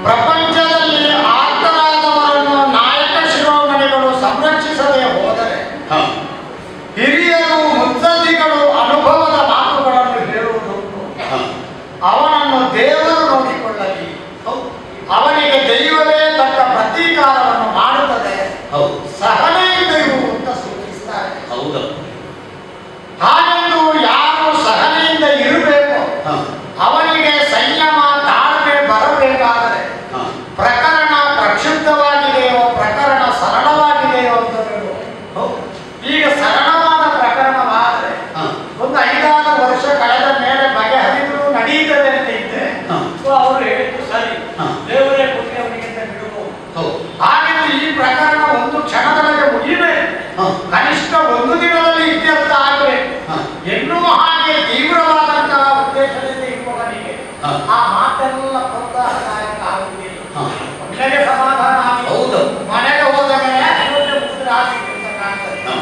ಪ್ರಪಂಚದಲ್ಲಿ ಆರ್ತರಾದವರನ್ನು ನಾಯಕ ಶಿರೋಮಣಿಗಳು ಸಂರಕ್ಷಿಸದೆ ಹೋದರೆ ಹ ಹಿರಿಯರು ಮುತ್ಸದ್ದಿಗಳು ಅನುಭವದ ಮಾತುಗಳನ್ನು ಹೇಳುವುದುಂಟು ಹ ಅವನನ್ನು ದೇವರು ನೋಡಿಕೊಳ್ಳಲಿ ಅವನಿಗೆ ದೈವವೇ ತಕ್ಕ ಪ್ರತೀಕಾರವನ್ನು ಮಾಡುತ್ತದೆ ಹೌದು ಸಹನೆಯಿಂದ ಇರು ಅಂತ ಸೂಚಿಸ್ತಾರೆ ಹೌದು ಹಾಗೆಂದು ಯಾರು ಸಹನೆಯಿಂದ ಇರಬೇಕು ಹ ಅವನಿಗೆ ಸಂಯಮ ತಾಳ್ಮೆ ಬರಬೇಕಾದರೆ ಹ ಪ್ರಕರಣ ಪ್ರಕ್ಷುಬ್ಧವಾಗಿದೆಯೋ ಪ್ರಕರಣ ಸರಳವಾಗಿದೆಯೋ ಅಂತ ಹೇಳುವ ಹೌದು ಈಗ ಸರಳವಾದ ಪ್ರಕರಣವಾದರೆ ಹ ಒಂದು ಐದಾರು ವರ್ಷ ಕಳೆದ ಮೇಲೆ ಬಗೆಹರಿದ್ರು ನಡೀತದೆ ಅಂತ ಇದ್ದೆ ಹ ಸೊ ಅವರು ಹೇಳಿದ್ದು ಸರಿ ಹ. ದೇವರೇ ಕೊಟ್ಟಿ ಅವನಿಗೆ ಅಂತ ಬಿಡಬಹುದು ಹೌದು ಹಾಗೆಂದು ಈ ಪ್ರಕರಣ ಒಂದು ಕ್ಷಣದೊಳಗೆ ಮುಗಿಬೇಕು ಹ ಕನಿಷ್ಠ ಒಂದು ದಿನದಲ್ಲಿ ಇತ್ಯರ್ಥ ಆಗಬೇಕು ಹ ಎನ್ನುವ ಹಾಗೆ ತೀವ್ರವಾದಂತಹ ಉದ್ದೇಶದಿಂದ ಇರುವವನಿಗೆ ಹ. ಆ ಮಾತೆಲ್ಲ ಪ್ರೋತ್ಸಾಹದಾಯಕ ಆಗುವುದಿಲ್ಲ ಹ ಒಳ್ಳೆಗೆ ಸಮಾಧಾನ ಆಗಿ ಹೌದು ಮನೆಗೆ ಹೋದ ಮೇಲೆ ಅಯೋಧ್ಯೆ ಮುಗಿದ್ರೆ ಆಗಿತ್ತು ಅಂತ ಕಾಣ್ತದೆ ಹ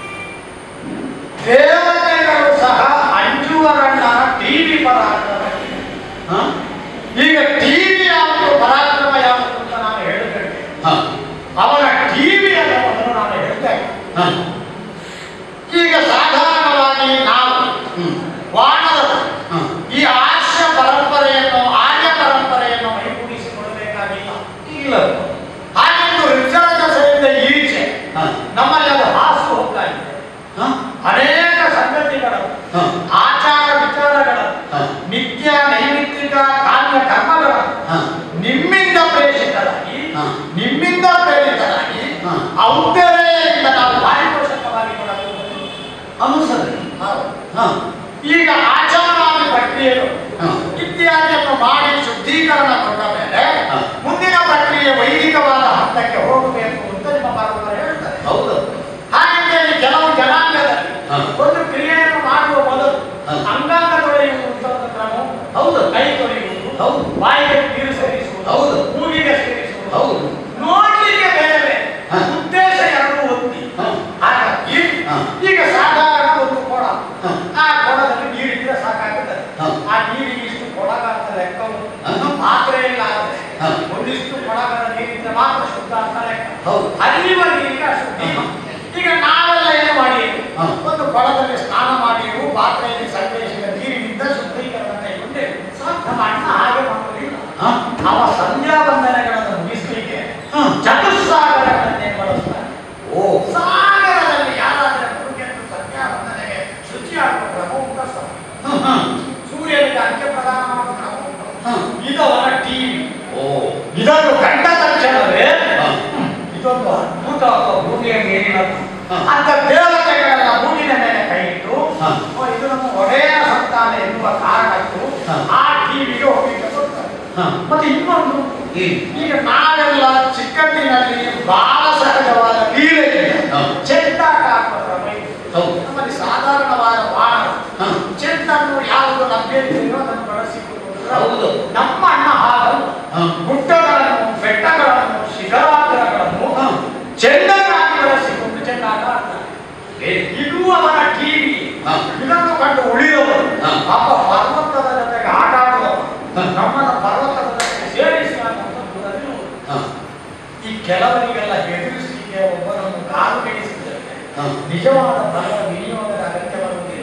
ದೇವತೆಗಳು ಸಹ ಅಂಜುವರಣ್ಣ ಟಿವಿ ಪರಾಕ್ರಮ ಹ ಈಗ ಟಿವಿ ಯಾವುದು ಪರಾಕ್ರಮ ಯಾವುದು ಅಂತ ನಾನು ಹೇಳುತ್ತೇನೆ ಹ ಅವನ ಟಿವಿ ಅನ್ನೋದನ್ನು ನಾನು ಹೇಳ್ತೇನೆ ಹ ಈಗ ಸಾಧಾರಣವಾಗಿ ನಾವು ಹ್ಮ್ ವಾಣದರು ಹ ಈ ಆರ್ಷ ಪರಂಪರೆಯನ್ನು ಆರ್ಯ ಪರಂಪರೆಯನ್ನು ಮೈಗೂಡಿಸಿಕೊಳ್ಳಬೇಕಾಗಿಲ್ಲ ಇಲ್ಲ ಹಾಗೆಂದು ಋಷಭ ದಶೆಯಿಂದ ಈಚೆ ಹ ನಮ್ಮಲ್ಲಿ ಅದು ಹಾಸು ಹೋಗ್ತಾಗಿದೆ ಹ ಅನೇಕ ಸಂಗತಿಗಳನ್ನು ಹ ಆಚಾರ ವಿಚಾರಗಳನ್ನು ಹ ನಿತ್ಯ ನೈಮಿತ್ತಿಕ ಕಾಮ್ಯ ಕರ್ಮಗಳನ್ನು ಹ ನಿಮ್ಮಿಂದ ಪ್ರೇಷಿತರಾಗಿ ಹ. ನಿಮ್ಮಿಂದ ಪ್ರೇರಿತರಾಗಿ ಹ. ಔತ್ತರೆಯಿಂದ ನಾವು ಪಾರಿತೋಷಕವಾಗಿ ಕೊಡಬಹುದು ಅನುಸರಣೆ ಹ ಈಗ ಆಚಾರಾದಿ ಪ್ರಕ್ರಿಯೆಗಳು ಹ. ಇತ್ಯಾದಿಯನ್ನು ಮಾಡಿ ಶುದ್ಧೀಕರಣ ಕೊಟ್ಟ ಮೇಲೆ ಹ. ಮುಂದಿನ ಪ್ರಕ್ರಿಯೆ ವೈದಿಕವಾದ ಹಂತಕ್ಕೆ ಹೋಗಬೇಕು ಅಂತ ನಿಮ್ಮ ಪರಂಪರೆ ಹೇಳ್ತಾರೆ ಹೌದು ಹಾಗೆಂದರೆ ಕೆಲವು ಜನಾಂಗದಲ್ಲಿ ಹ. ಒಂದು ಕ್ರಿಯೆಯನ್ನು ಮಾಡುವ ಮೊದಲು ಹ. ಅಂಗಾಂಗ ತೊಳೆಯುವುದು ಅಂತ ಒಂದು ಕ್ರಮ ಉಂಟು. ಹೌದು ಕೈ ತೊಳೆಯುವುದು ಹೌದು. ಬಾಯಿಗೆ ನೀರು ಸೇರಿಸುವುದು ಹೌದು. ಮೂಗಿಗೆ ಸೇರಿಸುವುದು ಹೌದು ನೋಡ್ಲಿಕ್ಕೆ ಬೇರೆ ಬೇರೆ ಹ. ಉದ್ದೇಶ ಎರಡು ಒಂದಿ ಹ. ಹಾಗಾಗಿ ಹ. ಈಗ ಸಾಧಾರಣ ಒಂದು ಕೊಡ ಹ. ಆ ಕೊಡದಲ್ಲಿ ನೀರಿದ್ರೆ ಸಾಕಾಗುತ್ತದೆ ಹ. ಆ ನೀರಿಗೆ ಇಷ್ಟು ಕೊಡಗ ಅಂತ ಲೆಕ್ಕ ಉಂಟು. ಹ. ಪಾತ್ರೆ ಇಲ್ಲ ಆದ್ರೆ ಹ. ಒಂದಿಷ್ಟು ಕೊಡಗದ ನೀರಿದ್ರೆ ಮಾತ್ರ ಶುದ್ಧ ಅಂತ ಲೆಕ್ಕ ಹೌದು. ಹರಿಯುವ ನೀರಿಗೆ ಅಶುದ್ಧಿ ಹ. ಈಗ ನಾವೆಲ್ಲ ಏನು ಮಾಡಿ ಹ. ಒಂದು ಕೊಳದಲ್ಲಿ ಸ್ನಾನ ಮಾಡಿಯೂ ಪಾತ್ರೆಯಲ್ಲಿ ಸಂಗ್ರಹಿಸಿದ ನೀರಿನಿಂದ ಶುದ್ಧೀಕರಣ ಕೈಗೊಂಡೆ ನಮ್ಮ ಅಣ್ಣ ಹಾಗೆ ಮಾಡುವುದಿಲ್ಲ ಹ ಅವ ಸಂಧ್ಯಾ ಬಂಧನಗಳನ್ನು ಮುಗಿಸ್ಲಿಕ್ಕೆ ಹ ಚತುಸ್ಸಾಗರಗಳನ್ನೇ ಬಳಸ್ತಾನೆ ಓ ಸಾಗರದಲ್ಲಿ ಯಾರಾದ್ರೆ ಮುಳುಗೆದ್ದು ಸಂಧ್ಯಾ ಬಂಧನೆಗೆ ಶುಚಿಯಾಗುವ ಕ್ರಮ ಉಂಟ ಸ್ವಾಮಿ. ಹ ಹ ಸೂರ್ಯನಿಗೆ ಅಂತ್ಯ ಪ್ರದಾನ ಮಾಡುವ ಕ್ರಮ ಉಂಟು ಹ ಇದು ಅವನ ಟಿವಿ ಓ ಇದನ್ನು ಕಂಡ ತಕ್ಷಣವೇ ಹ ಇದೊಂದು ಅದ್ಭುತ ಭೂಮಿಯ ಮೇಲಿನದ್ದು ಹ. ಅಂತ ದೇವತೆಗಳೆಲ್ಲ ಭೂಮಿಯ ಮೇಲೆ ಕೈ ಇಟ್ಟು ಹ. ಓ, ಇದು ನಮ್ಮ ಒಡೆಯ ಸಂತಾನ ಎನ್ನುವ ಕಾರಣಕ್ಕೂ ಹ. ಆ ಟಿವಿಗೆ ಒಪ್ಪಿಗೆ ಕೊಡ್ತಾರೆ ಹ ಮತ್ತೆ ಇನ್ನೊಂದು ಏನು ಈಗ ನಾವೆಲ್ಲ ಚಿಕ್ಕಂದಿನಲ್ಲಿ ಬಹಳ ಸಹಜವಾದ ಲೀಲೆಗೆ ಹ. ಚೆಂಡಾಟ ಹಾಕುವ ಕ್ರಮ ಇದೆ. ಹೌದು ನಮ್ಮಲ್ಲಿ ಸಾಧಾರಣವಾದ ಬಾಣ ಹ ಚೆಂಡನ್ನು ಯಾವುದು ಲಭ್ಯತೆಯೋ ಅದನ್ನು ಬಳಸಿಕೊಳ್ಳುವುದು ಹೌದು. ನಮ್ಮ ಅಣ್ಣ ಹಾಗಲ್ಲ ಹ ಗುಡ್ಡಗಳನ್ನು ಬೆಟ್ಟಗಳನ್ನು ಶಿಖರಾಗ್ರಗಳನ್ನು ಹ ಚೆಂಡನ್ನಾಗಿ ಬಳಸಿಕೊಂಡು ಚೆಂಡಾಟ ಆಡ್ತಾರೆ ಏ ಇದು ಅವನ ಟಿವಿ ಹ. ಇದನ್ನು ಕಂಡು ಉಳಿದವರು ಹ. ಅಪ್ಪ ಪರ್ವತದ ಜೊತೆಗೆ ಆಟ ಆಡುವವರು ಹ. ನಮ್ಮನ್ನು ಪರ್ವತದ ಜೊತೆಗೆ ಸೇರಿಸುವಂತ ದೂರದಲ್ಲಿ ಹ ಈ ಕೆಲವರಿಗೆಲ್ಲ ಹೆದರಿಸಲಿಕ್ಕೆ ಒಬ್ಬರನ್ನು ಕಾಲು ಕೆಡಿಸಿದರೆ ಹ ನಿಜವಾದ ಬಲದ ವಿನಿಯೋಗದ ಅಗತ್ಯ ಬರುವುದಿಲ್ಲ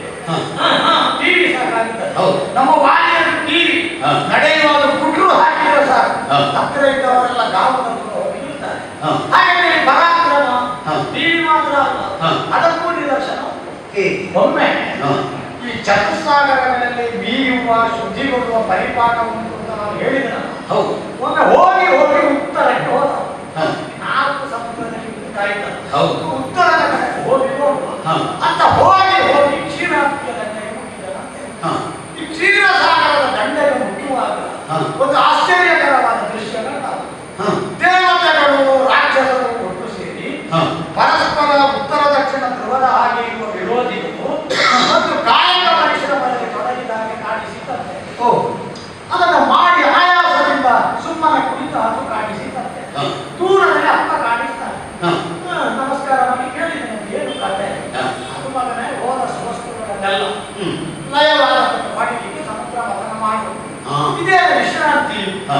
ಹ ಟಿವಿ ಸಾಕಾಗುತ್ತದೆ ಹೌದು. ನಮ್ಮ ವಾಲಿಯನ್ನು ಟಿವಿ ಹ. ನಡೆಯುವಾಗ ಕುಟ್ರು ಹಾಕಿದ್ರೆ ಸಾಕು ಹ. ಹತ್ತಿರ ಇದ್ದವರೆಲ್ಲ ಗಾವು ತಗೊಂಡು ಹೋಗಿ ನಿಲ್ತಾರೆ ಹ. ಹಾಗೆ ಪರಾಕ್ರಮ ಹ. ಟಿವಿ ಮಾತ್ರ ಅಲ್ಲ ಹ. ಅದಕ್ಕೂ ನಿದರ್ಶನ ಏ ಒಮ್ಮೆ ಹ ಈ ಚತುಸ್ಸಾಗರಗಳಲ್ಲಿ ಮೀಯುವ ಶುದ್ಧಿಗೊಳ್ಳುವ ಪರಿಪಾಠ ಉಂಟು ಅಂತ ನಾನು ಹೇಳಿದೆ ಹೌದು ಒಮ್ಮೆ ಹೋಗಿ ಹೋಗಿ ಉತ್ತರಕ್ಕೆ ಹೋದ ಹ ನಾಲ್ಕು ಸಮುದ್ರದಲ್ಲಿ ಕಾಯ್ದ ಹೌದು. ಉತ್ತರದ ಕಡೆ ಹೋಗಿ ನೋಡುವ ಹ. ಅಂತ ಹೋಗಿ ಹೋಗಿ ಕ್ಷೀರಾಪ್ತಿಯ ದಂಡೆಗೆ ಮುಟ್ಟಿದನಂತೆ ಹ ಈ ಕ್ಷೀರಸಾಗರದ ದಂಡೆಗೆ ಮುಟ್ಟುವಾಗ ಹ. ಒಂದು ಆಶ್ಚರ್ಯಕರವಾದ ದೃಶ್ಯ ಕಂಡಾಗ ಹ ದೇವತೆಗಳು ರಾಕ್ಷಸರು ಒಟ್ಟು ಸೇರಿ ಹ ಪರಸ್ಪರ ಉತ್ತರ ದಕ್ಷಿಣ ಧ್ರುವದ ಹಾಗೆ ಇರುವ ವಿರೋಧಿಗಳು ಮತ್ತು ಕಾಯಕ ಪರಿಶ್ರಮದಲ್ಲಿ ತೊಡಗಿದಾಗ ಕಾಣಿಸಿದಂತೆ ಓ ಅದನ್ನು ಮಾಡಿ ಆಯಾಸದಿಂದ ಸುಮ್ಮನೆ ಕುಳಿತ ಹಾಗೂ ಕಾಣಿಸಿದಂತೆ ಹ ದೂರದಲ್ಲಿ ಅಪ್ಪ ಕಾಣಿಸ್ತಾರೆ ಹ ಹ, ನಮಸ್ಕಾರ ಮಾಡಿ ಕೇಳಿದೆ ನನಗೆ ಏನು ಕತೆ ಹ. ಅದು ಮಗನೇ ಹೋದ ಸುವಸ್ತುಗಳನ್ನೆಲ್ಲ ಹ್ಮ್ ಲಯವಾದ ಮಾಡಲಿಕ್ಕೆ ಸಮುದ್ರ ಮಥನ ಮಾಡು ಹ. ಇದೇ ವಿಶ್ರಾಂತಿ ಹ.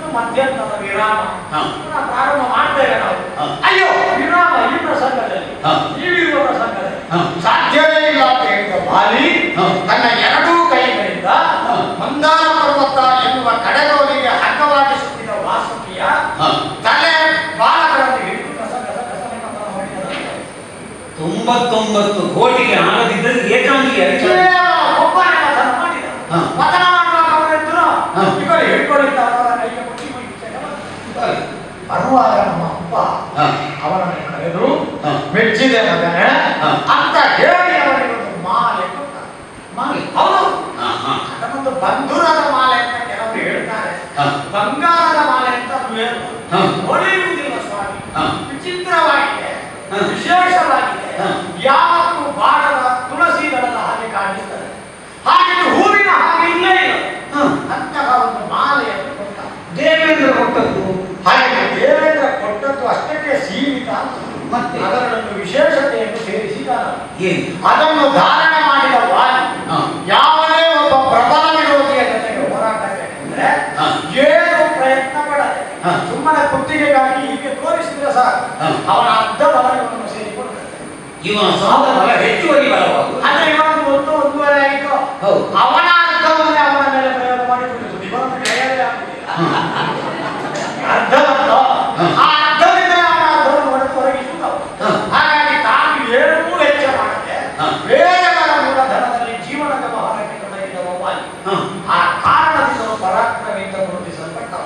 ಮತ್ತು ಮಧ್ಯಂತರ ವಿರಾಮ ಹಾ. ಪುನಃ ಪ್ರಾರಂಭ ಮಾಡ್ತೇವೆ ನಾವು ಹಾ. ಅಯ್ಯೋ ವಿರಾಮ ಈ ಪ್ರಸಂಗದಲ್ಲಿ ಹಾ. ನೀವಿರುವ ಪ್ರಸಂಗದಲ್ಲಿ ಹಾ. ಸಾಧ್ಯವೇ ಇಲ್ಲ ಅಂತ ಹೇಳಿದ ಬಾಲಿ ಹಾ. ತನ್ನ ಎರಡೂ ಕೈಗಳಿಂದ ಹಾ. ಮಂದಾರ ಪರ್ವತ ಎನ್ನುವ ಕಡೆಗೋಲಿಗೆ ಹಗ್ಗವಾಗಿಸುತ್ತಿದ್ದ ವಾಸುಕಿಯ ಹಾ. ತಲೆ ಬಾಲಗಳನ್ನು ಹಿಡಿದು ಕಸ ಕಸ ಕಸವನ್ನು ಮಾಡಿದ ತೊಂಬತ್ತೊಂಬತ್ತು ಕೋಟಿಗೆ ಆಗದಿದ್ದರೆ ಏಕಾಂಗಿ ಅರಿಚ ಒಬ್ಬನೇ ಮತನ ಮಾಡಿದ ಹಾ. ಮತನ ಮಾಡುವಾಗ ಅವರೆದ್ರು ಹಾ. ಇವರು ಹಿಡ್ಕೊಂಡಿದ್ದ ಅವರ ಕೈಗೆ ಮುಟ್ಟಿ ಮುಟ್ಟಿ ಬರುವಾಗ ನಮ್ಮ ಅಪ್ಪ ಹಾ. ಅವನನ್ನು ಕರೆದು ಹಾ. ಮೆಚ್ಚಿದೆ ಮಗನೇ ಹಾ. ಅಂತ ಹೇಳಿ ಅವನಿಗೆ ಒಂದು ಮಾಲೆ ಕೊಟ್ಟ ಮಾಲೆ ಹೌದು ಹಾ, ಹಾ. ಅದನ್ನೊಂದು ಬಂಧುರದ ಮಾಲೆ ಅಂತ ಕೆಲವರು ಹೇಳ್ತಾರೆ ಹಾ. ಬಂಗಾರದ ಮಾಲೆ ಅಂತ ಅದು ಏನು ಹಾ. ಹೊಳೆಯುವುದಿಲ್ಲ ಸ್ವಾಮಿ ಹಾ. ವಿಚಿತ್ರವಾಗಿದೆ ಹಾ. ವಿಶೇಷವಾಗಿದೆ ಹಾ. ಯಾವತ್ತೂ ಬಾಡದ ತುಳಸಿ ದಳದ ಹಾಗೆ ಕಾಣಿಸ್ತದೆ ಹಾಗೆ ಹೂವಿನ ಹಾಗೆ ಇಲ್ಲೇ ಇಲ್ಲ ಹಾ. ಅಂತಹ ಒಂದು ಮಾಲೆಯನ್ನು ಕೊಟ್ಟ ದೇವೇಂದ್ರ ಕೊಟ್ಟದ್ದು ಹಾಗೆ ದೇವೇಂದ್ರ ಕೊಟ್ಟದ್ದು ಅಷ್ಟಕ್ಕೆ ಸೀಮಿತ ಮತ್ತೆ? ಅದರಲ್ಲೊಂದು ವಿಶೇಷತೆಯನ್ನು ಸೇರಿಸಿದ್ದಾನೆ ಏನು ಅದನ್ನು ಧಾರಣೆ ಮಾಡಿದ ವಾಲಿ ಹಾ. ಯಾವುದೇ ಒಬ್ಬ ಪ್ರಬಲ ವಿರೋಧಿಯ ಜೊತೆಗೆ ಹೋರಾಟಬೇಕೆಂದ್ರೆ ಹಾ. ಏನು ಪ್ರಯತ್ನ ಪಡದೆ ಹಾ. ಸುಮ್ಮನೆ ಕುತ್ತಿಗೆಗಾಗಿ ಹೀಗೆ ತೋರಿಸಿದ್ರೆ ಸಾಕು ಹಾ. ಅವನ ಅರ್ಧ ಬಲವನ್ನು ಸೇರಿಕೊಳ್ತಾರೆ ಇವನ ಸ್ವಂತ ಬಲ ಹೆಚ್ಚುವರಿ ಬಲವಾಗುವುದು ಅದೇ ಇವನು ಒಂದು ಒಂದೂವರೆ ಆಯಿತು ಹೌದು. ಅವನ ಅರ್ಧವನ್ನೇ ಅವನ ಮೇಲೆ ಪ್ರಯೋಗ ಮಾಡಿ ಬಿಡುವುದು ಇವನು ಕೈಯಲ್ಲೇ ಆಗುದಿಲ್ಲ ಅರ್ಧ ಬಂತು. ಹಾ. ಆ ಅರ್ಧದಿಂದ ಅವನ ಅರ್ಧವನ್ನು ಹೊಡೆದು ಹೊರಗಿಸುವುದು ಅವನು. ಹಾ. ಹಾಗಾಗಿ ತಾನು ಏನೂ ವೆಚ್ಚ ಮಾಡದೆ ಹಾ. ಬೇರೆಯವರ ಮೂಲಧನದಲ್ಲಿ ಜೀವನದ ಮಹಾರಕ್ಕೆ ತೊಡಗಿದವ ವಾಲಿ ಹಾ. ಆ ಕಾರಣದಿಂದ ಅವನು ಪರಾಕ್ರಮಿಯಿಂದ ಗುರುತಿಸಲ್ಪಟ್ಟವ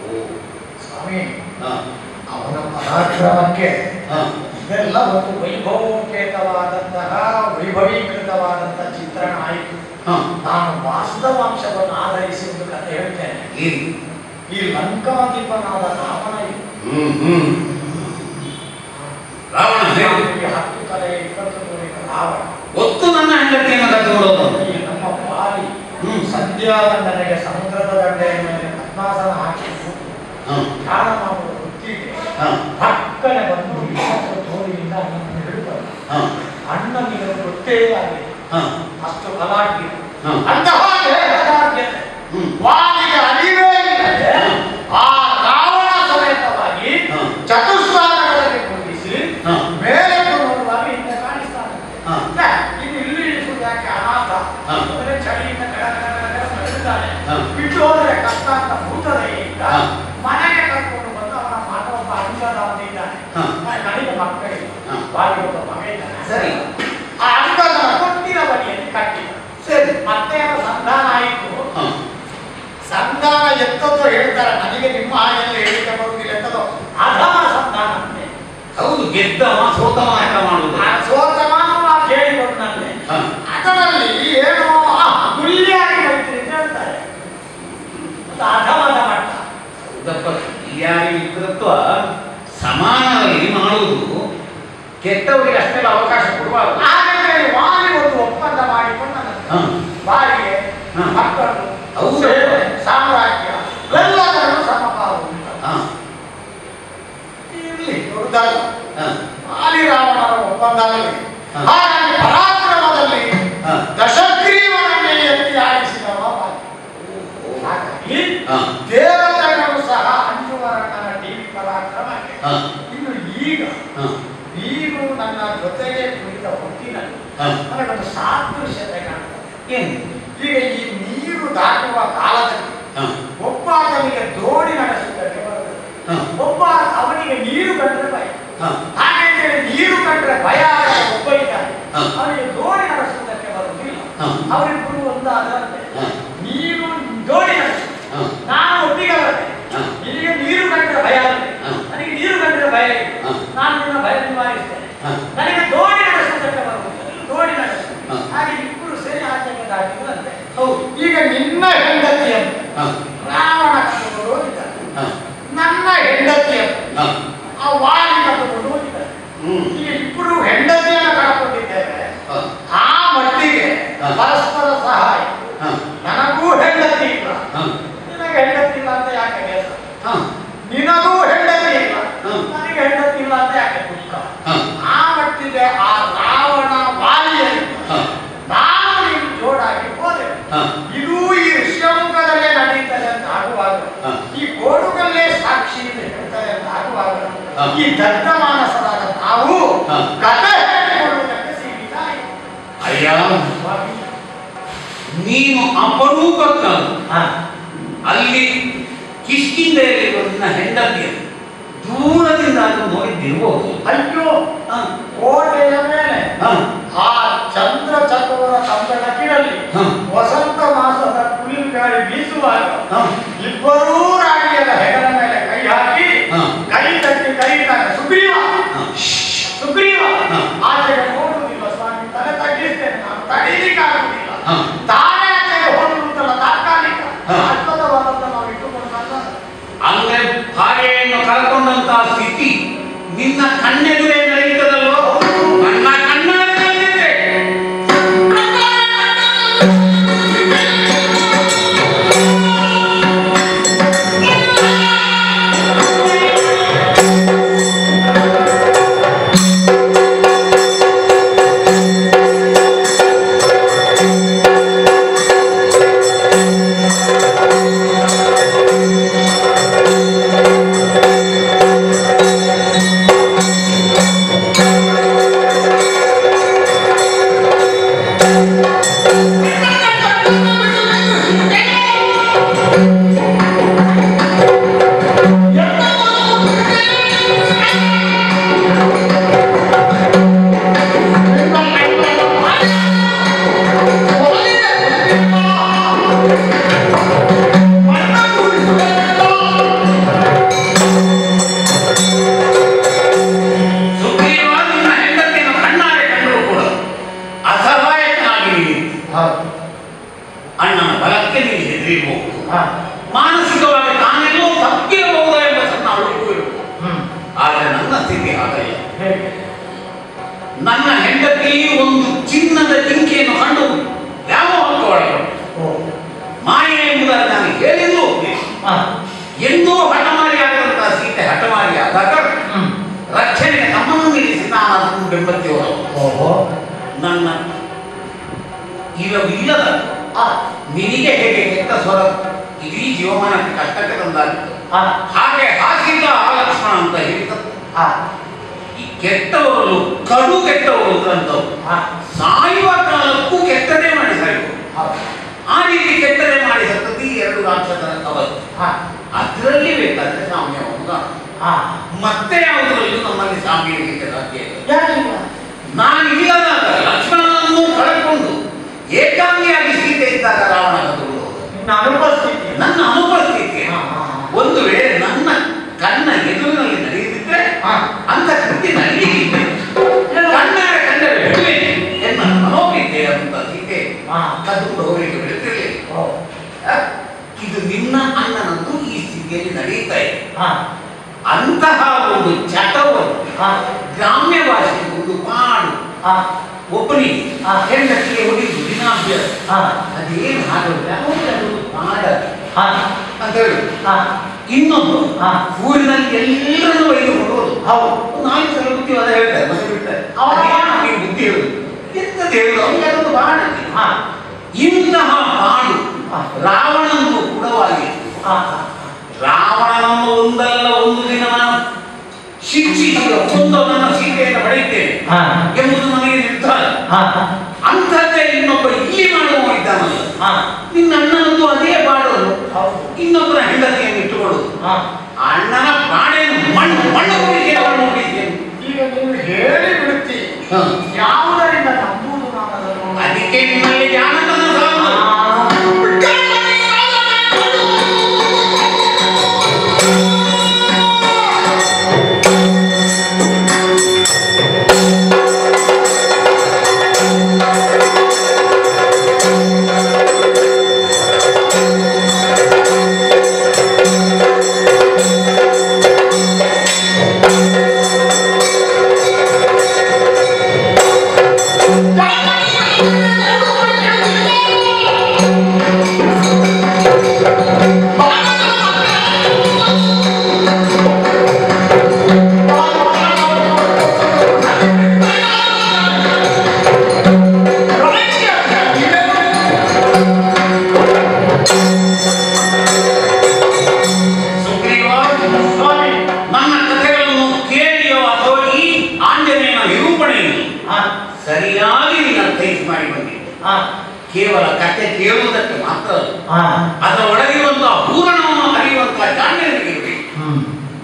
ಸ್ವಾಮಿ ಹಾ. ಅವನ ಪರಾಕ್ರಮಕ್ಕೆ ಹಾ. ಇದೆಲ್ಲ ಒಂದು ವೈಭವೋಪೇತವಾದಂತಹ ವೈಭವೀಕೃತವಾದಂತಹ ಚಿತ್ರಣ ಆಯಿತು ಹಾ. ನಾನು ವಾಸ್ತವಾಂಶವನ್ನು ಆಧರಿಸಿ ಒಂದು ಕಥೆ ಹೇಳ್ತೇನೆ ಏನು ಈ ಲಂಕಾಧಿಪನಾದ ರಾವಣ ಇದ್ದ. ಹ್ಮ್ ಹ್ಮ್ ರಾವಣ ಹೇಳು ಅವನಿಗೆ ಹತ್ತು ತಲೆ ಇಪ್ಪತ್ತು ತಲೆಯ ರಾವಣ ಒತ್ತು ನನ್ನ ಹೆಂಡತಿಯನ್ನು ಕಟ್ಟಿಕೊಳ್ಳೋದು ಈ ನಮ್ಮ ಬಾಲಿ ಹ್ಮ್. ಸಂಧ್ಯಾವಂದನೆಗೆ ಸಮುದ್ರದ ದಂಡೆಯ ಮೇಲೆ ಪದ್ಮಾಸನ ಹಾಕಿ ಹಾ. ಧ್ಯಾನ ಮಾಡುವ ವೃತ್ತಿಗೆ ಹಾ. ಪಕ್ಕನೆ ಬಂದು ವಿಶ್ವಾಸದ ತೋಳಿನಿಂದ ಅಣ್ಣನನ್ನು ಹಿಡಿತಾರೆ ಹಾ. ಅಣ್ಣನಿಗೆ ಗೊತ್ತೇ ಆಗಿದೆ ಹಾ. ಅಷ್ಟು ಬಲಾಢ್ಯ ಹಾ. ಅಂತಹ ದೇಹದಾಢ್ಯತೆ ಹ್ಮ್. ವಾಲಿಗೆ ಅರಿವೇ ಇಲ್ಲದೆ ಆ ರಾವಣ ಸಮೇತವಾಗಿ ಹಾ. ಚತುಸ್ಸಾರಗಳಲ್ಲಿ ಕೂಡಿಸಿ ಹಾ. ಮೇಲೆ ನೋಡುವಾಗ ಹಿಂದೆ ಕಾಣಿಸ್ತಾನೆ ಹಾ. ಛೆ, ಇದು ಇಲ್ಲಿ ಇಳಿಸುವುದು ಯಾಕೆ ಅನಾಥ ಹಾ. ಅಂದ್ರೆ ಚಳಿಯಿಂದ ಕಡ ಕಡ ಕಡ ಕಡ ನಡೆದಿದ್ದಾನೆ ಹಾ. ಬಿಟ್ಟು ಹೋದ್ರೆ ಕಷ್ಟ ಅಂತ ಭೂತದೆಯಿಂದ ಹಾ. ಮನೆಗೆ ಕರ್ಕೊಂಡು ಬಂದು ಅವನ ಮಗ ಒಬ್ಬ ಅಂಗದ ಅವನು ಇದ್ದಾನೆ ಹಾ. ನನಗೆ ಮಕ್ಕಳಿಲ್ಲ ಹಾ. ಬಾಲಿ ಒಬ್ಬ ಮಗ ಇದ್ದಾನೆ ಸರಿ. ಆ ಅಂಗದ ಕೊಟ್ಟಿನ ಬಳಿಯಲ್ಲಿ ಕಟ್ಟಿದ ಸರಿ ಮತ್ತೆ ಅವನ ಸಂಧಾನ ಆಯಿತು ಹಾ. ಸಂಧಾನ ಎತ್ತದ್ದು ಹೇಳ್ತಾರೆ ನನಗೆ ನಿಮ್ಮ ಹಾಗೆಲ್ಲ ಹೇಳಿಕೆ ಬರುವುದಿಲ್ಲ ಎಂತದ್ದು ಅಧಮ ಸಂಧಾನ ಅಂತೆ ಹೌದು ಗೆದ್ದವ ಸೋತವ ಅಂತ ಮಾಡುದು ಆ ಸೋತಮಾನವ ಕೇಳಿಕೊಂಡು ನನಗೆ ಹಾ. ಅದರಲ್ಲಿ ಏನು ಆ, ಗುಳ್ಳಿಯಾಗಿ ಮೈತ್ರಿ ಅಂತ ಹೇಳ್ತಾರೆ ಅದು ಅಧಮದ ಮಟ್ಟ ಹೌದಪ್ಪ ಯಾರಿ ಮಿತ್ರತ್ವ ಸಮಾನವಾಗಿ ಮಾಡುವುದು ಕೆಟ್ಟವರಿಗೆ ಅಷ್ಟೆಲ್ಲ ಅವಕಾಶ ಕೊಡಬಾರದು ಹಾಗಾದ್ರೆ ವಾಲಿ ಒಂದು ಒಪ್ಪಂದ ಮಾಡಿಕೊಂಡು ನನ್ನ ಹಾ. ಬಾರಿಗೆ ಹಾ. ಮಕ್ಕಳು ಹೌದು. ಸೇವೆ, ಸಾಮ್ರಾಜ್ಯ ಎಲ್ಲದರಲ್ಲೂ ಸಮಭಾವ ಉಂಟು ಹಾ. ಇಲ್ಲಿ ದೊಡ್ಡದಾಗಿ ಹಾ. ಆಲಿರಾವಣರ ಒಪ್ಪಂದದಲ್ಲಿ ಹಾ. ಹಾಗಾಗಿ ಪರಾಕ್ರಮದಲ್ಲಿ ಹಾ. ದಶಗ್ರೀವನನ್ನೇ ಎತ್ತಿ ಆಡಿಸಿದವ ವಾಲಿ. ಹಾಗಾಗಿ ಹಾ. ದೇವತೆಗಳು ಸಹ ಅಂಜುವರಣ್ಣನ ಟಿವಿ ಪರಾಕ್ರಮಕ್ಕೆ ಹಾ. ಇನ್ನು ಈಗ ಹಾ. ನೀನು ನನ್ನ ಜೊತೆಗೆ ಕುಳಿತ ಹೊತ್ತಿನಲ್ಲಿ ಹಾ. ನನಗೊಂದು ಸಾದೃಶ್ಯತೆ ಕಾಣ್ತದೆ ಏನು ಈಗ ಈ ನೀರು ದಾಟುವ ಕಾಲದಲ್ಲಿ ಹಾ. ಒಬ್ಬ ಆತನಿಗೆ ದೋಣಿ ನಡೆಸುವುದಕ್ಕೆ ಬರುತ್ತದೆ ಹಾ. ಒಬ್ಬ ಅವನಿಗೆ ನೀರು ಕಂಡ್ರೆ ಭಯ ಹಾ. ಹಾಗೆಂದರೆ ನೀರು ಕಂಡ್ರೆ ಭಯ ಆದ ಒಬ್ಬ ಇದ್ದಾನೆ ಹಾ. ಅವನಿಗೆ ದೋಣಿ ನಡೆಸುವುದಕ್ಕೆ ಬರುವುದಿಲ್ಲ ಹಾ. ಅವರಿಬ್ಬರು ಒಂದಾದಂತೆ ಹಾ. ನೀನು ದೋಣಿ ನಡೆಸು ಹಾ. ನಾನು ಒಟ್ಟಿಗೆ ಬರ್ತೇನೆ ಹಾ. ನಿನಗೆ ನೀರು ಕಂಡ್ರೆ ಭಯ ಆಗುತ್ತೆ ಹಾ. ನನಗೆ ನೀರು ಕಂಡ್ರೆ ಭಯ ಇಲ್ಲ ಹಾ. ನಾನು ನಿನ್ನ ಭಯ ನಿವಾರಿಸ್ತೇನೆ ಹಾ. ನನಗೆ ದೋಣಿ ನಡೆಸುವುದಕ್ಕೆ ಬರುವುದಿಲ್ಲ ನೀನು ದೋಣಿ ನಡೆಸು ಹಾ. ಹಾಗೆ ಇಬ್ಬರು ಸೇರಿ ಆಚೆಗೆ ದಾಟಿದ್ರಂತೆ ಹೌದು ಈಗ ನಿನ್ನ ಹೆಂಡತಿಯನ್ನು ಹಾ. ರಾವಣ ಕಟ್ಟುಕೊಂಡು ಹೋಗಿದ್ದಾನೆ ಹಾ. ನನ್ನ ಹೆಂಡತಿಯನ್ನು ಹಾ. ಆ ವಾಲಿ ಕಟ್ಟುಕೊಂಡು ಹೋಗಿದ್ದಾನೆ ಹ್ಮ್. ಈಗ ಇಬ್ಬರು ಹೆಂಡತಿಯನ್ನು ಕಳ್ಕೊಂಡಿದ್ದೇವೆ ಹಾ. ಆ ಮಟ್ಟಿಗೆ ಹಾ. ಪರಸ್ಪರ ಓಡುಗಲ್ಲೇ ಸಾಕ್ಷಿ ಅಂತ ಹೇಳ್ತಾರೆ ಅಂತ ಆಗುವಾಗ ಹಾ. ಈ ದಗ್ಧ ಮಾನಸರಾದ ತಾವು ಹಾ. ಕಥೆ ಹೇಳಿಕೊಳ್ಳುವುದಕ್ಕೆ ಸೀಮಿತ ಆಯಿತು. ಅಯ್ಯ ನೀನು ಅಪರೂಪಕ್ಕ ಹಾ. ಅಲ್ಲಿ ಕಿಷ್ಕಿಂದೆಯಲ್ಲಿ ನಿನ್ನ ಹೆಂಡತಿಯನ್ನು ದೂರದಿಂದ ಅದು ನೋಡಿದ್ದಿರ್ಬೋದು ಅಯ್ಯೋ ಹ, ಕೋಟೆಯ ಮೇಲೆ ಹ, ಆ ಚಂದ್ರ ಚಕೋರ ತಂದಡಕಿನಲ್ಲಿ ಹ, ವಸಂತ ಮಾಸದ ಕುಲಿಲ್ ಗಾಳಿ ಬೀಸುವಾಗ ಹ, ಇಬ್ಬರೂ ರಾಣಿಯರ ಹೆಗಲ ಮೇಲೆ ಕೈ ಹಾಕಿ ಹ. ಕೈ ತಟ್ಟಿ ಕರೀತಾರೆ ಸುಗ್ರೀವ ಹ. ಸುಗ್ರೀವ ಹ. ಆಚೆಗೆ ನೋಡುವುದಿಲ್ಲ ಸ್ವಾಮಿ ತಲೆ ತಗ್ಗಿಸ್ತೇನೆ ನಾನು ತಡೀಲಿಕ್ಕಾಗುವುದಿಲ್ಲ ಹ. ತಾನೇ ಆಚೆಗೆ ಹೋಗುತ್ತಲ್ಲ ತಾತ್ಕಾಲಿಕ ಹ. ಅದ್ಭುತವಾದಂತ ನಾವು ಇಟ್ಟುಕೊಂಡ ಅಂದ್ರೆ ಭಾರ್ಯೆಯನ್ನು ಕಳ್ಕೊಂಡಂತಹ ಸ್ಥಿತಿ ನಿನ್ನ ಕಣ್ಣೆದುರೇ ನಡೆಯುತ್ತದಲ್ವೋ ನನ್ನ ಕಣ್ಣಾರೆ ನಡೆದಿದೆ ಸುಗ್ರೀವ ನಿನ್ನ ಹೆಂಡತಿಯನ್ನು ಕಣ್ಣಾರೆ ಕಂಡರೂ ಕೂಡ ಅಸಹಾಯಕನಾಗಿ ನಿಂತು ಅಣ್ಣನ ಬಲಕ್ಕೆ ನೀನು ಹೆದರಿಬಹುದು ಮಾನಸಿಕವಾಗಿ ತಾನೆಲ್ಲೋ ತಪ್ಪಿರಬಹುದಾ ಎಂಬ ಸಣ್ಣ ಅಳುಕು ಇರುವುದು ಆದರೆ ನನ್ನ ಸ್ಥಿತಿ ಹಾಗಲ್ಲ ನನ್ನ ಹೆಂಡತಿ ಒಂದು ಚಿನ್ನದ ಜಿಂಕೆಯನ್ನು ಕಂಡು ವ್ಯಾಮೋಹಕ್ಕೆ ಒಳಗೊಂಡು ಮಾಯೆ ಎಂಬುದಾಗಿ ನಾನು ಹೇಳಿದ್ರು ಎಂದೂ ಹಠಮಾರಿಯಾದಂತಹ ಸೀತೆ ಹಠಮಾರಿಯಾದಾಗ ರಕ್ಷಣೆಗೆ ತಮ್ಮನ್ನು ನಿಲ್ಲಿಸಿ ನಾನು ಅದನ್ನು ಬೆಂಬತ್ತಿ ಹೋದವು ನನ್ನ ಇಲ್ಲವಿಲ್ಲದ ನಿನಗೆ ಹೇಗೆ ಕೆಟ್ಟ ಸ್ವರ ಇಡೀ ಜೀವಮಾನಕ್ಕೆ ಕಷ್ಟಕ್ಕೆ ತಂದಾಗಿತ್ತು ಹಾಗೆ ಹಾಸಿದ ಆ ಲಕ್ಷ್ಮಣ ಅಂತ ಹೇಳಿದ ಈ ಕೆಟ್ಟವರು ಕಡು ಕೆಟ್ಟವರು ಅಂತವ್ರು ಸಾಯುವ ಕಾಲಕ್ಕೂ ಕೆಟ್ಟದೇ ಮಾಡಿ ಸಾಯುವರು ಆ ರೀತಿ ಕೆಟ್ಟದೇ ಮಾಡಿ ಸತ್ತದ್ದು ಈ ಎರಡು ರಾಕ್ಷಸರ ಕವಲು ಅದರಲ್ಲಿ ಬೇಕಾದ್ರೆ ಸಾಮ್ಯವನ್ನು ಕಾಣು. ಮತ್ತೆ ಯಾವುದರಲ್ಲೂ ನಮ್ಮಲ್ಲಿ ಸಾಮ್ಯ ಇರಲಿಕ್ಕೆ ಸಾಧ್ಯ ಇಲ್ಲ ನಾನು ಇಲ್ಲದಾಗ ಲಕ್ಷ್ಮಣನನ್ನು ಕಳೆದುಕೊಂಡು ಏಕಾಂಗಿಯಾಗಿ ಸೀತೆ ಇದ್ದಾಗ ರಾವಣ ಕದ್ದುಕೊಂಡು ಹೋದ. ಅನುಪಸ್ಥಿತಿ ನನ್ನ ಅನುಪಸ್ಥಿತಿ ಒಂದು ವೇಳೆ ನನ್ನ ಕಣ್ಣ ಎದುರಿನಲ್ಲಿ ನಡೆಯುತ್ತಿದ್ರೆ ಅಂತ ಕೃತಿ ನಡೆಯಲಿಕ್ಕೆ ಕಣ್ಣಾರೆ ಕಂಡರೆ ಬಿಡುವೇನೆ ಎನ್ನ ಮನೋವಿದ್ಯೆ ಅಂತ ಸೀತೆ ಕದ್ದುಕೊಂಡು ಹೋಗಲಿಕ್ಕೆ ಬಿಡುತ್ತಿರಲಿಲ್ಲ ಇದು ನಿನ್ನ ಅಣ್ಣನಂತೂ ಈ ಸ್ಥಿತಿಯಲ್ಲಿ ನಡೆಯುತ್ತಾ ಇದೆ ಅಂತಹ ಒಂದು ಚಟವನ್ನು ಗ್ರಾಮ್ಯ ಭಾಷೆ ಒಂದು ಪಾಡು ಒಬ್ಬನಿಗೆ ಹೆಂಡತಿಗೆ ಹೊಡಿದು ದಿನಾಭ್ಯಾಸ ಅದೇನು ಹಾಡೋದು ಯಾವುದಾದ್ರು ಪಾಡ ಅಂತ ಹೇಳಿ ಇನ್ನೊಬ್ಬರು ಊರಿನಲ್ಲಿ ಎಲ್ಲರನ್ನೂ ಒಯ್ದು ಕೊಡೋದು ಒಂದು ನಾಲ್ಕು ಸಲ ಬುದ್ಧಿ ಅದ ಹೇಳ್ತಾರೆ ಮನೆ ಬಿಡ್ತಾರೆ ಅವಾಗ ಅದೇನು ಅವನಿಗೆ ಬುದ್ಧಿ ಹೇಳುದು ಎಂತದ್ದು ಹೇಳುದು ಅವನಿಗೆ ಅದೊಂದು ಬಾಣ ಇಂತಹ ಬಾಡು ರಾವಣಂದು ಕೂಡವಾಗಿತ್ತು ರಾವಣನನ್ನು ಒಂದಲ್ಲ ಒಂದು ದಿನ ನಾನು ಶಿಕ್ಷಿಸಿ ಒಂದು ನನ್ನ ಸೀತೆಯನ್ನು ಪಡೆಯುತ್ತೇನೆ ಎಂಬುದು ನನಗೆ ನಿರ್ಧಾರ ಅಂಥದ್ದೇ ಇನ್ನೊಬ್ಬ ಇಲ್ಲಿ ಮಾಡುವ ಇದ್ದಾನಲ್ಲ ನಿನ್ನ ಅಣ್ಣನದ್ದು ಅದೇ ಬಾಡೋದು ಇನ್ನೊಬ್ಬರ ಹೆಂಡತಿಯನ್ನು ಇಟ್ಟುಕೊಳ್ಳುದು ಅಣ್ಣನ ಬಾಡೆಯನ್ನು ಮಣ್ಣು ಮಣ್ಣು ಕುಡಿಸಿ ಅವನು ನೋಡಿದ್ದೇನೆ ಈಗ ನೀವು ಹೇಳಿ ಬಿಡುತ್ತೀರಿ ಯಾವುದರಿಂದ ನಂಬುವುದು ನಾನು ಅದನ್ನು ಅದಕ್ಕೆ ನಿಮ್ಮಲ್ಲಿ ಜ್ಞಾನತನ ಸಾಲದು ಆ ಸರಿಯಾಗಿ ನೀನು ಅರ್ಥೈಸಿ ಮಾಡಿ ಬಂದಿದ್ದೆ ಹಾ ಕೇವಲ ಕಥೆ ಕೇಳುವುದಕ್ಕೆ ಮಾತ್ರ ಅಲ್ಲ. ಹಾ ಅದರ ಒಳಗಿರುವಂತಹ ಪೂರಣವನ್ನು ಅರಿಯುವಂತಹ ಜಾಣ್ಯನಿಗಿರಬೇಕು ಹ್ಮ್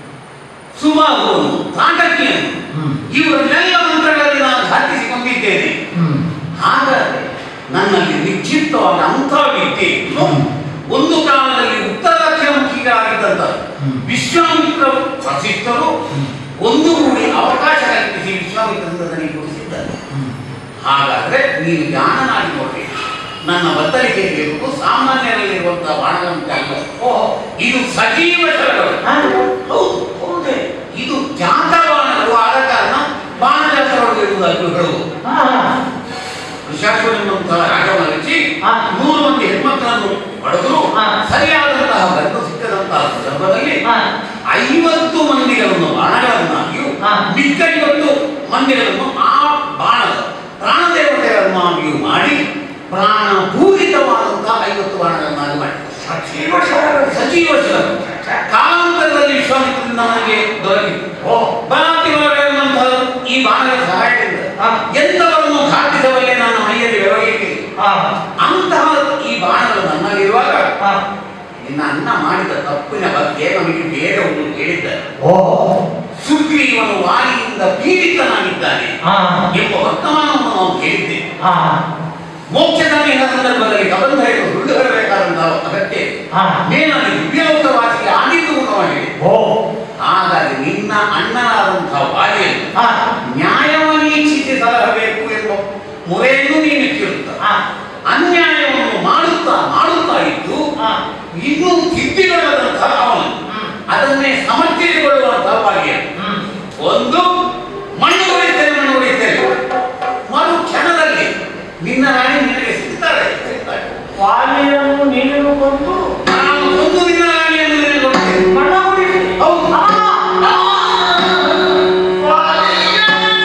ಸುಮಾರುವನು ತಾಟಕಿಯನು ಹ್ಮ್ ಇವರನ್ನೆಲ್ಲ ಮಂತ್ರಗಳಲ್ಲಿ ನಾನು ಸಾಧಿಸಿಕೊಂಡಿದ್ದೇನೆ ಹ್ಮ್ ಹಾಗಾದರೆ ನನ್ನಲ್ಲಿ ನಿಶ್ಚಿತವಾದ ಅಂಥ ವಿದ್ಯೆ ಇತ್ತು. ಒಂದು ಕಾಲದಲ್ಲಿ ಉತ್ತರ ದಕ್ಷಿಣಮುಖಿಗಳಾಗಿದ್ದಂಥ ಹ್ಮ್. ವಿಶ್ವಾಮಿತ್ರ ವಸಿಷ್ಠರು ಒಂದು ಕೂಡಿ ಅವಕಾಶ ಕಲ್ಪಿಸಿ ವಿಶ್ವಾಮಿತ್ರದಿಂದ ನನಗೆ ಕೊಡಿಸಿದ್ದಾರೆ ಹ್ಮ್ ಹಾಗಾದ್ರೆ ನೀನು ಜ್ಞಾನನಾಗಿ ನೋಡಬೇಕು ನನ್ನ ಬತ್ತಳಿಕೆ ಇರುವುದು ಸಾಮಾನ್ಯರಲ್ಲಿರುವಂತಹ ಬಾಣದಂತೆ ಅಲ್ಲ ಓಹೋ ಇದು ಸಜೀವ ಶರಗಳು ಹಾ ಹೌದು ಹೌದೇ ಇದು ಜಾತ ಬಾಣಗಳು ಆದ ಕಾರಣ ಬಾಣಜಾತರೊಳಗೆ ಇರುವುದಾಗಿ ಹೇಳುವುದು ಹಾ ಹಾ ಋಷಾಶ್ವನೆಂಬಂತಹ ರಾಜವನ್ನು ರಚಿಸಿ ಹಾ. ನೂರು ಮಂದಿ ಹೆಣ್ಮಕ್ಕಳನ್ನು ಪಡೆದ್ರು ಹಾ. ಸರಿಯಾದಂತಹ ಗಂಡು ಸಿಕ್ಕದಂತಹ ಸಂದರ್ಭದಲ್ಲಿ ಹಾ ಐವತ್ತು ಮಂದಿಗಳನ್ನು ಬಾಣಗಳನ್ನಾಗಿಯೂ ಹಾ. ಮಿಕ್ಕ ಐವತ್ತು ಮಂದಿಗಳನ್ನು ಆ ಬಾಣದ ಪ್ರಾಣದೇವತೆಗಳನ್ನಾಗಿಯೂ ಮಾಡಿ ಪ್ರಾಣಪೂರಿತವಾದಂತಹ ಐವತ್ತು ಬಾಣಗಳನ್ನಾಗಿ ಮಾಡಿ ಸಜೀವ ಶರಗಳು ಸಜೀವ ಶಿಲರು ಕಾಲಾಂತರದಲ್ಲಿ ವಿಶ್ವಾಮಿತ್ರದಿಂದ ನನಗೆ ದೊರಕಿತು ಓ ಬಲಾತಿವಾರಗಳಂತಹ ಈ ಬಾಣಗಳ ಸಹಾಯದಿಂದ ಹಾ. ಎಂಥವರನ್ನು ಘಾಟಿಸಬಲ್ಲೆ ನನ್ನ ಮೈಯಲ್ಲಿ ವ್ಯವಹರಿಕೆ ಹಾ ಅಂತಹ ಈ ಬಾಣಗಳು ನನ್ನಲ್ಲಿರುವಾಗ ಹಾ ನಿನ್ನ ಅನ್ನ ಮಾಡಿದ ತಪ್ಪಿನ ಬಗ್ಗೆ ನಮಗೆ ಬೇರೆ ಒಂದು ಹೇಳಿದ್ದಾರೆ ಓ ಸುಗ್ರೀವನು ವಾಲಿಯಿಂದ ಪೀಡಿತನಾಗಿದ್ದಾನೆ ಹಾ ಎಂಬ ವರ್ತಮಾನವನ್ನು ನಾವು ಕೇಳಿದ್ದೇವೆ ಹಾ ಮೋಕ್ಷದ ಮೇಲಿನ ಸಂದರ್ಭದಲ್ಲಿ ಕಬಂಧರೆಗಳು ಸುಳ್ಳು ಹೇಳಬೇಕಾದಂತಹ ಅಗತ್ಯ ಇದೆ. ಹಾ ಮೇಲಾಗಿ ದಿವ್ಯಲೋಕವಾಸಿಗೆ ಆಗಿದ್ದು ನಾವು ಹೇಳಿ ಓ ಹಾಗಾಗಿ ನಿನ್ನ ಅಣ್ಣನಾದಂತಹ ವಾಲಿಯನ್ನು ಹಾ ನ್ಯಾಯವನ್ನೀಕ್ಷಿಸಿ ಸಲಹಬೇಕು ಎಂಬ ಮೊರೆಯನ್ನು ನೀನು ಕೇಳುತ್ತ ಹಾ ಅನ್ಯಾಯವನ್ನು ಮಾಡುತ್ತಾ ಮಾಡುತ್ತಾ ಇದ್ದು ಹಾ ಇನ್ನೂ ತಿದ್ದಿಕೊಳ್ಳದಂತಹ ಅವನು ಹ್ಮ್ ಅದನ್ನೇ ಸಮರ್ಥಿಸಿಕೊಳ್ಳುವಂತಹ ವಾಲಿಯ ಹ್ಮ್ ಒಂದು ಮಣ್ಣು ಹೊಡಿತೇನೆ ಮಣ್ಣು ಹೊಡಿತೇನೆ ಮರು ಕ್ಷಣದಲ್ಲಿ ನಿನ್ನ ರಾಣಿ ನಿನಗೆ ಸಿಗ್ತಾಳೆ ಸಿಗ್ತಾಳೆ ವಾಲಿಯನ್ನು ನೀನು ಕೊಂದು ನಾನು ಒಂದು ದಿನ ರಾಣಿಯನ್ನು ನಿನಗೆ ಕೊಡ್ತೇನೆ ಮಣ್ಣ ಹೊಡಿಸಿ ಹೌದು ಆ, ಆ, ವಾಲಿಯ.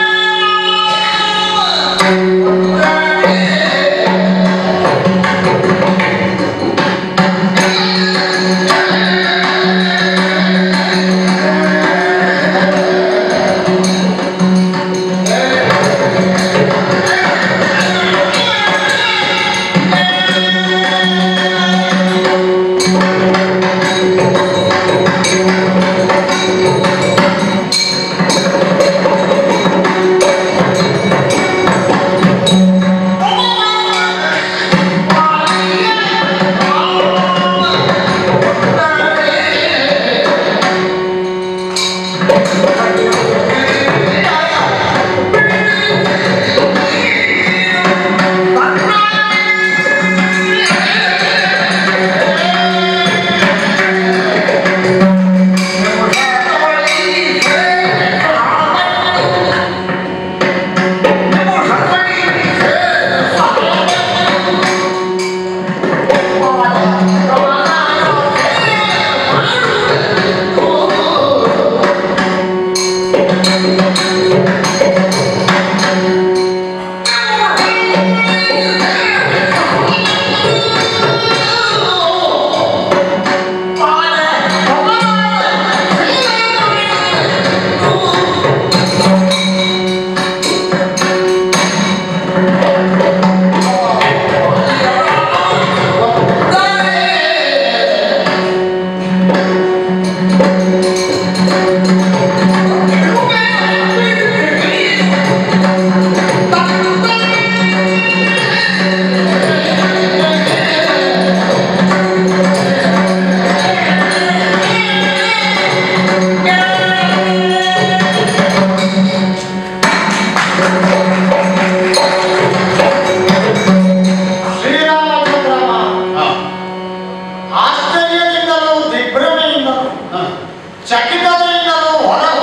ಶ್ರೀರಾಮಚಂದ್ರಮ ಹಾ, ಆಶ್ಚರ್ಯದಿಂದಲೂ ದಿಗ್ಭ್ರಮೆಯಿಂದಲೂ ಹಾ, ಚಕಿತತೆಯಿಂದಲೂ ಹೊರ